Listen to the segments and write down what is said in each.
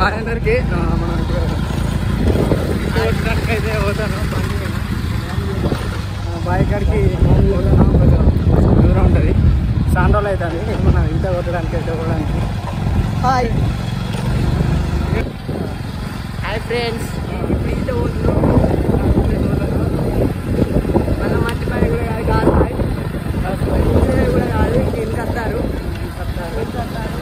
Hi అందరికి ఆ, మనం ఇప్పుడు చూడడానికి అయితే పోతాను బండి మీద. ఆ, బాయ్ కాడికి పోతాను కొంచెం దూరం ఉంటుంది చాలా రోజులు అవుతుంది మనం ఇంత కొట్టడానికి అయితే పోవడానికి హాయ్ హాయ్ ఫ్రెండ్స్ ఇప్పుడు ఈత పోతున్నాం మన మట్టి పని కూడా కాదు కాదు హాయ్ కూర్చునేది కూడా కాదు ఇంటికి వస్తారు ఇంటికి వస్తారు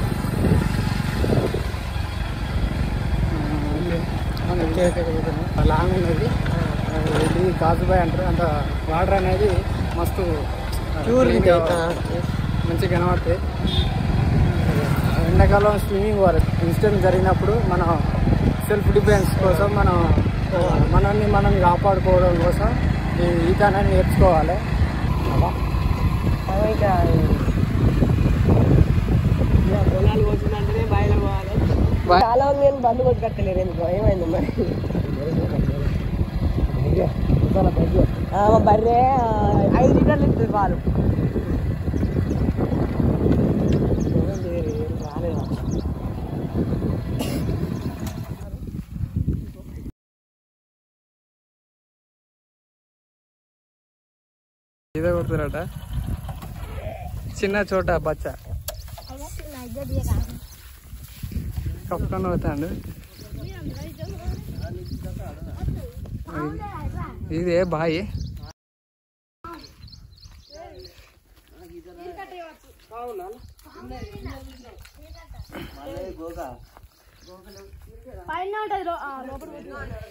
లాంగ్ ఉన్నది ఆ, ఇది కాజుబాయ్ అంటారు అంత వాటర్ అనేది మస్తు ప్యూర్ clean గా మంచిగా కనబడతాయి ఎండాకాలం స్విమ్మింగ్ వారు ఇన్సిడెంట్ జరిగినప్పుడు మనం సెల్ఫ్ డిఫెన్స్ కోసం మనం మనల్ని మనం కాపాడుకోవడం కోసం ఈ ఈత అనేది నేర్చుకోవాలి అలా ఇక ఇక పొలాలు వచ్చిందంటేనే బయలు పోవాలి Bye. చాలా మంది నేను బంధు కొట్టుకట్టలేరు ఎందుకు ఏమైంది మరి ఆ, మా బర్రె ఆ, ఐదు లీటర్లు ఇస్తుంది పాలు రాలేదా ఇదే కొడుతురట చిన్న చోట బచ్చ కప్పుకొని పోతాడు ఇదే బాయి పైన ఉంటుంది లో- ఆ, లోపల పెట్టు.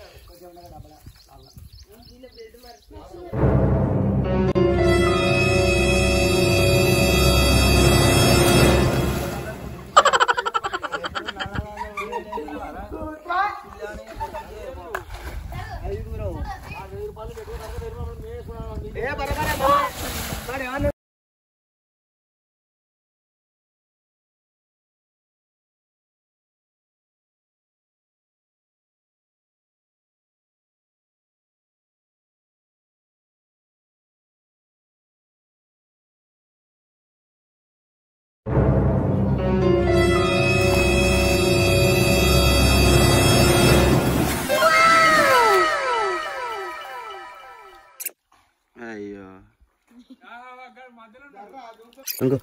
అయ్యో ఇంకో